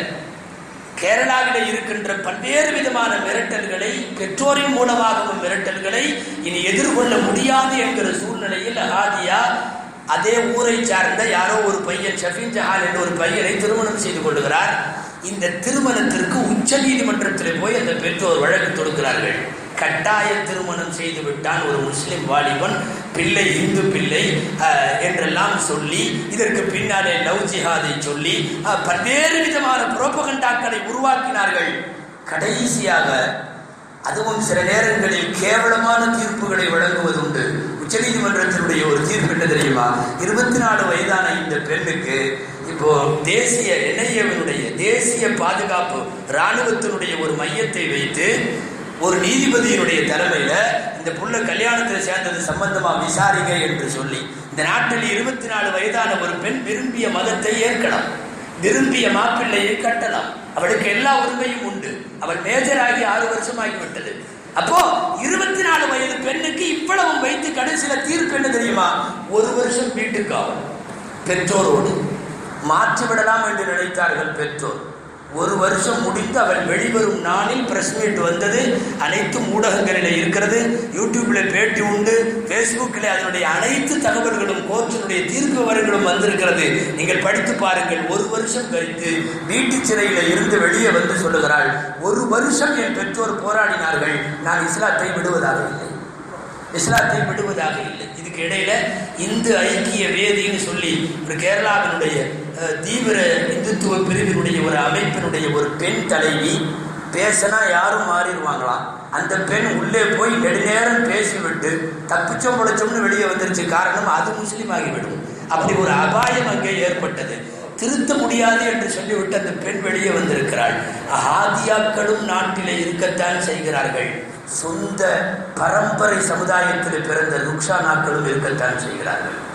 B: கேரளாவிலே இருக்கின்ற பல்வேறு விதமான மிரட்டல்களை பெற்றோரின் மூலமாகவும் மிரட்டல்களை இனி எதிர்கொள்ள முடியாது என்கிற சூழ்நிலையில் ஆதியா அதே ஊரை சார்ந்த யாரோ ஒரு பையன் ஷஃபின் ஜஹான் என்ற ஒரு பையனை திருமணம் செய்து கொள்கிறார் இந்த திருமணத்திற்கு உச்ச நீதிமன்றத்தில் போய் அந்த பெற்றோர் வழக்கு தொடுக்கிறார்கள் கட்டாய திருமணம் செய்து விட்டான் ஒரு முஸ்லிம் வாலிபன் பிள்ளை இந்து பிள்ளை அஹ், என்றெல்லாம் சொல்லி இதற்கு பின்னாலே லவ் ஜிஹாதை சொல்லி அஹ், பல்வேறு விதமான புரோபகண்டாக்களை உருவாக்கினார்கள் கடைசியாக அதுவும் சில நேரங்களில் கேவலமான தீர்ப்புகளை வழங்குவது உண்டு உச்சநீதிமன்றத்தினுடைய ஒரு தீர்ப்பு என்ன தெரியுமா இருபத்தி நாலு வயதான இந்த பெண்ணுக்கு இப்போ தேசிய என்ஐஏவினுடைய தேசிய பாதுகாப்பு இராணுவத்தினுடைய ஒரு மையத்தை வைத்து ஒரு நீதிபதியினுடைய தலைமையில இந்த புள்ள கல்யாணத்தில் சேர்ந்தது சம்பந்தமா விசாரிங்க என்று சொல்லி இந்த நாட்டில் இருபத்தி நாலு வயதான ஒரு பெண் விரும்பிய மதத்தை ஏற்கலாம் விரும்பிய மாப்பிள்ளையை கட்டலாம் அவளுக்கு எல்லா உரிமையும் உண்டு அவள் மேஜராகி ஆறு வருஷம் ஆகிவிட்டது அப்போ இருபத்தி நாலு வயது பெண்ணுக்கு இவ்வளவும் வைத்து கடைசியில தீர்ப்பு என்ன தெரியுமா ஒரு வருஷம் வீட்டுக்கு ஆகும் பெற்றோரோடு மாற்றி விடலாம் என்று நினைத்தார்கள் பெற்றோர் ஒரு வருஷம் முடிந்து அவள் வெளிவரும் நாளில் பிரஸ் மீட் வந்தது அனைத்து ஊடகங்களில் இருக்கிறது யூடியூப்ல பேட்டி உண்டு ஃபேஸ்புக்கில் அதனுடைய அனைத்து தகவல்களும் கோர்ட்டினுடைய தீர்ப்பு விவரங்களும் வந்திருக்கிறது நீங்கள் படித்து பாருங்கள் ஒரு வருஷம் கழித்து வீட்டு சிறையில் இருந்து வெளியே வந்து சொல்லுகிறாள் ஒரு வருஷம் என் பெற்றோர் போராடினார்கள் நான் இஸ்லாத்தை விடுவதாக இல்லை இஸ்லாத்தை விடுவதாக இல்லை இதுக்கு இடையில இந்து ஐக்கிய வேதின்னு சொல்லி ஒரு கேரளாவினுடைய அஹ், தீவிர இந்துத்துவ பிரிவினுடைய ஒரு அமைப்பினுடைய ஒரு பெண் தலைவி பேசினா யாரும் மாறிடுவாங்களாம் அந்த பெண் உள்ளே போய் நெடுநேரம் பேசிவிட்டு தப்பிச்சோம் பொழைச்சோம்னு வெளியே வந்துருச்சு காரணம் அது முஸ்லீம் ஆகிவிடும் அப்படி ஒரு அபாயம் அங்கே ஏற்பட்டது திருத்த முடியாது என்று சொல்லிவிட்டு அந்த பெண் வெளியே வந்திருக்கிறாள் ஆதியாக்களும் நாட்டிலே இருக்கத்தான் செய்கிறார்கள் சொந்த பரம்பரை சமுதாயத்தில் பிறந்த ருக்ஷானாக்களும் இருக்கத்தான் செய்கிறார்கள்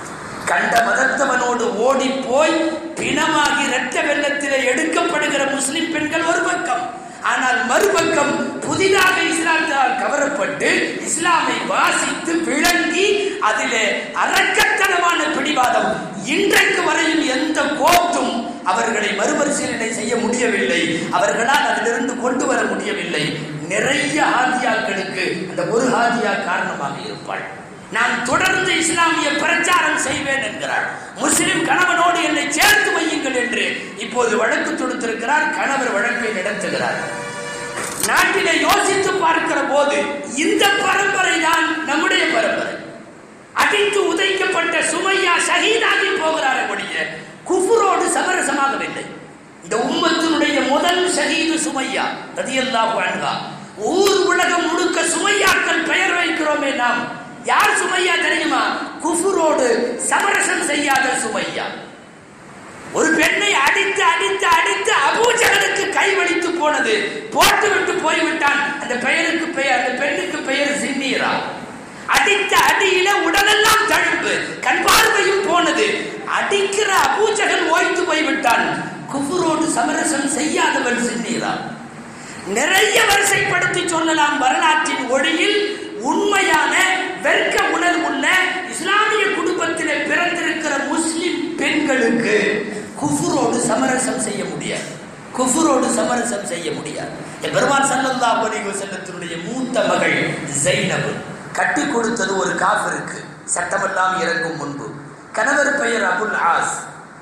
B: கண்ட மதத்தவனோடு ஓடி போய் பிணமாகி இரத்த வெள்ளத்திலே எடுக்கப்படுகிற முஸ்லிம் பெண்கள் ஒரு பக்கம் ஆனால் மறுபக்கம் புதிதாக இஸ்லாத்தால் கவரப்பட்டு இஸ்லாமை வாசித்து விளங்கி அதிலே அரக்கத்தனமான பிடிவாதம் இன்றைக்கு வரையில் எந்த கோர்ட்டும் அவர்களை மறுபரிசீலனை செய்ய முடியவில்லை அவர்களால் அதிலிருந்து கொண்டு வர முடியவில்லை நிறைய ஹாதியாக்களுக்கு அந்த ஒரு ஹாதியா காரணமாக இருப்பாள் நான் தொடர்ந்து இஸ்லாமிய பிரச்சாரம் செய்வேன் என்கிறார் முஸ்லிம் கணவனோடு என்னை சேர்த்து வையுங்கள் என்று இப்போது வழக்கு தொடுத்திருக்கிறார் கணவர் வழக்கை நடத்துகிறார் நாட்டிலே யோசித்து பார்க்கிற போது இந்த பரம்பரை தான் நம்முடைய பரம்பரை அடித்து உதைக்கப்பட்ட சுமையா ஷஹீதாகி போகிறார் ஒழிய குஃபுரோடு சமரசமாகவில்லை இந்த உம்மத்தினுடைய முதல் ஷஹீது சுமையா ரதியல்லாஹு அன்ஹா ஊர் உலகம் முழுக்க சுமையாக்கள் பெயர் வைக்கிறோமே நாம் யார் சுமையா தெரியுமா குஃபுரோடு சமரசம் செய்யாத சுமையா ஒரு பெண்ணை அடித்து அடித்து அடித்து அபூஜகனுக்கு கைவழித்து போனது போட்டு விட்டு போய்விட்டான் அந்த பெயருக்கு பெயர் அந்த பெண்ணுக்கு பெயர் சின்னீரா அடித்த அடியில உடலெல்லாம் தழும்பு கண் பார்வையும் போனது அடிக்கிற அபூஜகன் ஓய்ந்து போய்விட்டான் குஃபுரோடு சமரசம் செய்யாதவன் சின்னீரா நிறைய வரிசைப்படுத்தி சொல்லலாம் வரலாற்றின் ஒளியில் உண்மையான வெர்க்க உணர்வுள்ள இஸ்லாமிய குடும்பத்திலே பிறந்திருக்கிற முஸ்லிம் பெண்களுக்கு குஃபுரோடு சமரசம் செய்ய முடியாது குஃபுரோடு சமரசம் செய்ய முடியாது என் பெருமான் சல்லல்லாஹு அலைஹி வஸல்லத்தினுடைய மூத்த மகள் ஜைனப் கட்டி கொடுத்தது ஒரு காஃபிருக்கு சட்டமெல்லாம் இறங்கும் முன்பு கணவர் பெயர் அபுல் ஆஸ்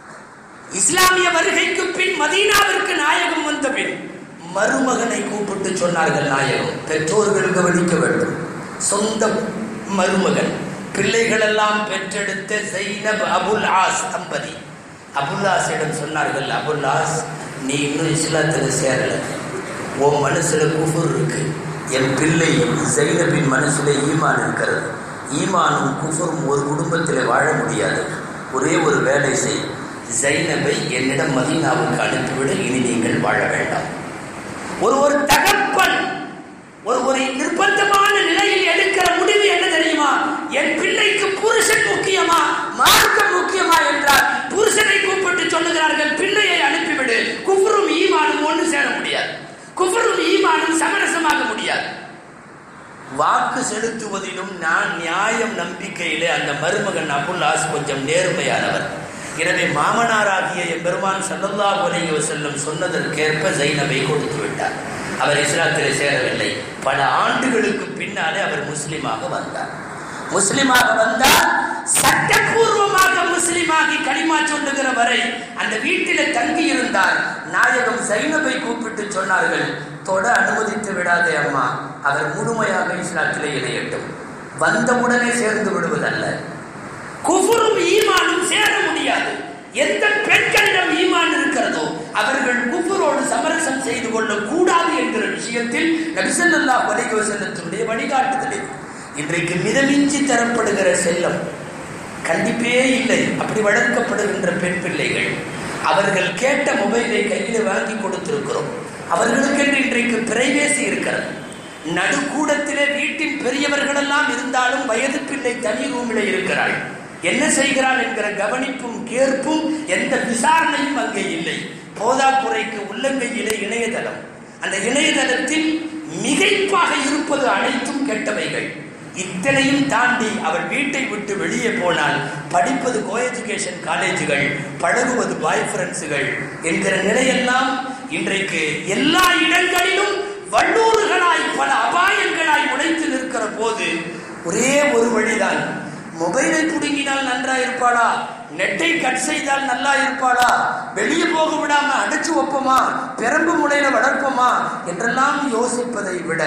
B: இஸ்லாமிய வருகைக்கு பின் மதீனாவிற்கு நாயகம் வந்த பின் மருமகனை கூப்பிட்டு சொன்னார்கள் நாயகம் பெற்றோர்கள் கவனிக்க வேண்டும் சொந்த மருமகன் பிள்ளைகள் எல்லாம் பெற்றெடுத்த ஜைனப் அபுல் ஆஸ் தம்பதி அபுல் ஆஸிடம் சொன்னார்கள் அபுல் ஆஸ் நீ இன்னும் இஸ்லாத்தில் சேரல உன் மனசுல குஃபுர் இருக்கு என் பிள்ளை ஜைனபின் மனசுல ஈமான் இருக்கிறது ஈமானும் குஃபுரும் ஒரு குடும்பத்தில் வாழ முடியாது ஒரே ஒரு வேலை செய் ஜைனபை என்னிடம் மதீனாவுக்கு அனுப்பிவிட இனி நீங்கள் வாழ வேண்டாம் ஒரு ஒரு தகப்பன் ஒரு ஒரு நிர்பந்தமான நிலையில் எடுக்கிற முடிவு என்ன தெரியுமா என் பிள்ளைக்கு புருஷன் முக்கியமா மார்க்கம் முக்கியமா என்றால் புருஷனை கூப்பிட்டு சொல்லுகிறார்கள் பிள்ளையை அனுப்பிவிடு குஃபரும் ஈமானும் ஒன்று சேர முடியாது குஃபரும் ஈமானும் சமரசமாக முடியாது வாக்கு செலுத்துவதிலும் நான் நியாயம் நம்பிக்கையிலே அந்த மருமகன் அபுல்லாஸ் கொஞ்சம் நேர்மையானவர் எனவே மாமனாராகிய எம்பெருமான் சல்லல்லாஹு அலைஹி வஸல்லம் சொன்னதற்கேற்ப ஜைனபை கொடுத்து விட்டார் அவர் இஸ்லாத்திலே சேரவில்லை பல ஆண்டுகளுக்கு பின்னாலே அவர் முஸ்லிமாக வந்தார் முஸ்லிமாக வந்தார் சட்டப்பூர்வமாக முஸ்லிமாகி களிமா சொல்லுகிற வரை அந்த வீட்டிலே தங்கி இருந்தார் நாயகம் சைனபை கூப்பிட்டு சொன்னார்கள் தொட அனுமதித்து விடாதே அம்மா அவர் முழுமையாக இஸ்லாத்திலே இணையட்டும் வந்தவுடனே சேர்ந்து விடுவதல்ல குஃபுரும் ஈமானும் சேர முடியாது எந்த பெண்களிடம் ஈமான் இருக்கிறதோ அவர்கள் குஃபுரோடு சமரசம் செய்து கொள்ள கூடாது என்கிற விஷயத்தில் நபிசல்லாஹ் அலைஹி வஸல்லத்தினுடைய வழிகாட்டுதலில் இன்றைக்கு மிதமிஞ்சி தரப்படுகிற செல்லம் கண்டிப்பே இல்லை அப்படி வளர்க்கப்படுகின்ற பெண் பிள்ளைகள் அவர்கள் கேட்ட மொபைலை கையில் வாங்கி கொடுத்திருக்கிறோம் அவர்களுக்கென்று இன்றைக்கு பிரைவேசி இருக்கிறது நடுக்கூடத்திலே வீட்டின் பெரியவர்களெல்லாம் இருந்தாலும் வயது பிள்ளை தனி ரூமிலே இருக்கிறாள் என்ன செய்கிறாள் என்கிற கவனிப்பும் கேட்பும் எந்த விசாரணையும் அங்கே இல்லை போதாக்குறைக்கு உள்ளங்கையிலே இணையதளம் அந்த இணையதளத்தில் மிகைப்பாக இருப்பது அனைத்தும் கெட்டவைகள் இத்தனையும் தாண்டி அவள் வீட்டை விட்டு வெளியே போனால் படிப்பது கோ எஜுகேஷன் காலேஜுகள் பழகுவது பாய் ஃப்ரெண்ட்ஸுகள் என்கிற நிலையெல்லாம் இன்றைக்கு எல்லா இடங்களிலும் வல்லூறுகளாய் பல அபாயங்களாய் உழைத்து நிற்கிற போது ஒரே ஒரு வழிதான் மொபைலை பிடுங்கினால் நன்றா இருப்பாளா நெட்டை கட் செய்தால் நல்லா இருப்பாளா வெளியே போக விடாம அடைச்சு வைப்போமா பெரம்பு முனையில வளர்ப்போமா என்றெல்லாம் யோசிப்பதை விட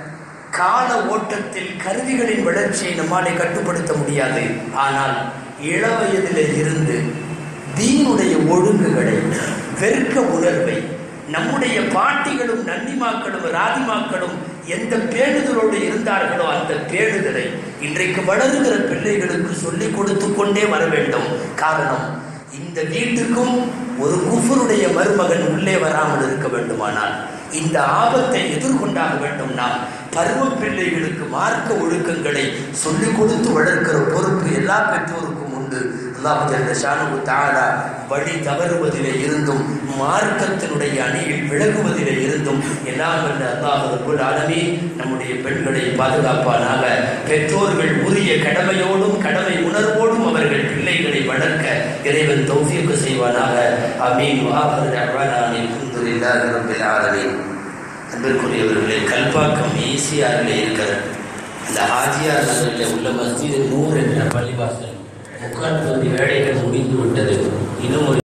B: கால ஓட்டத்தில் கருவிகளின் வளர்ச்சியை நம்மாலே கட்டுப்படுத்த முடியாது ஆனால் இளவயதிலே இருந்து தீனுடைய ஒழுங்குகளை வெறுக்க உணர்வை நம்முடைய பாட்டிகளும் நன்னிமாக்களும் ராதிமாக்களும் எந்த பேணுதலோடு இருந்தார்களோ அந்த பேணுதலை இன்றைக்கு வளருகிற பிள்ளைகளுக்கு சொல்லிக் கொடுத்து கொண்டே வர வேண்டும் காரணம் இந்த வீட்டுக்கும் ஒரு குஃபருடைய மருமகன் உள்ளே வராமல் இருக்க வேண்டுமானால் இந்த ஆபத்தை எதிர்கொண்டாக வேண்டும் நாம் பருவ பிள்ளைகளுக்கு மார்க்க ஒழுக்கங்களை சொல்லிக் கொடுத்து வளர்க்கிற பொறுப்பு எல்லா பெற்றோருக்கும் உண்டு அல்லாஹ் ஜல்ல ஷானு தஆலா வழி தவறுவதிலே இருந்தும் மார்க்கத்தினுடைய அணியில் விலகுவதிலே இருந்தும் எல்லாம் வல்ல அல்லாஹ் ரப்பல் ஆலமீன் நம்முடைய பெண்களை பாதுகாப்பானாக பெற்றோர்கள் உரிய கடமையோடும் கடமை உணர்வோடும் அவர்கள் பிள்ளைகளை வளர்க்க இறைவன் தௌஃபீக் செய்வானாக ஆமீன் வாஹர் தஅவானா அல்ஹம்துலில்லாஹி ரப்பில் ஆலமீன் அன்பிற்குரியவர்களே கல்பாக்கம் ஈசிஆரில் இருக்கிற இந்த ஹாஜியார் நகரில் உள்ள மஸ்ஜிது நூர் என்ற பள்ளிவாசல் முக்கால் பகுதி வேலைகள் முடிந்து விட்டது இன்னும் ஒரு